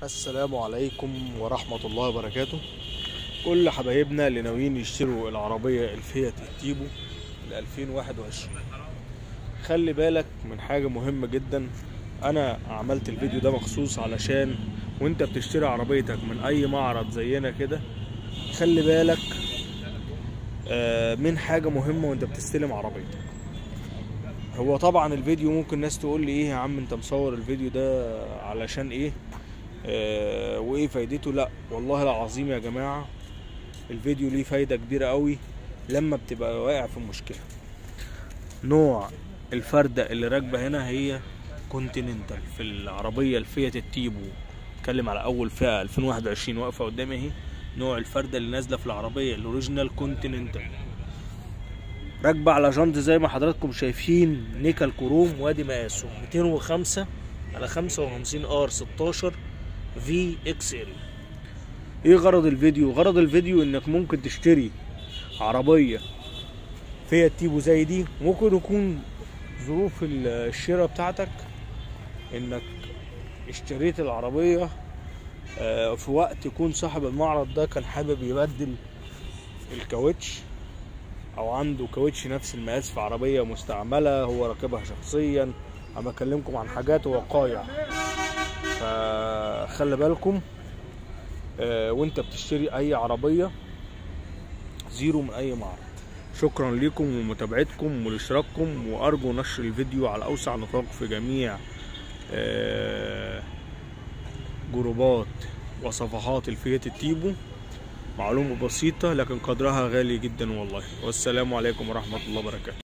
السلام عليكم ورحمة الله وبركاته كل حبايبنا اللي ناويين يشتروا العربية الفيات التيبو ل 2021 خلي بالك من حاجة مهمة جدا انا عملت الفيديو ده مخصوص علشان وانت بتشتري عربيتك من اي معرض زينا كده خلي بالك آه، من حاجة مهمة وانت بتستلم عربيتك هو طبعا الفيديو ممكن ناس تقول لي ايه يا عم انت مصور الفيديو ده علشان ايه آه وايه فايدته لا والله العظيم يا جماعة الفيديو ليه فايدة كبيرة قوي لما بتبقى واقع في مشكلة نوع الفردة اللي راكبة هنا هي كونتيننتال في العربية الفيات التيبو اتكلم على اول فئة 2021 واقفة قدامي اهي نوع الفردة اللي نازلة في العربية الاوريجينال كونتيننتال راكبة على جنط زي ما حضراتكم شايفين نيكل كروم وادي مقاسه 205 على 55 ار 16 في اكس ال ايه غرض الفيديو غرض الفيديو انك ممكن تشتري عربية فيات تيبو زي دي ممكن يكون ظروف الشراء بتاعتك انك اشتريت العربية آه، في وقت يكون صاحب المعرض ده كان حابب يبدل الكاوتش او عنده كاوتش نفس المقاس في عربية مستعملة هو راكبها شخصيا انا بكلمكم عن حاجات وقايع فخلي بالكم آه، وانت بتشتري اي عربية زيرو من اي معرض شكرا لكم ومتابعتكم ولاشتراككم وارجو نشر الفيديو على اوسع نطاق في جميع آه، جروبات وصفحات الفيات التيبو معلومة بسيطة لكن قدرها غالي جدا والله والسلام عليكم ورحمة الله وبركاته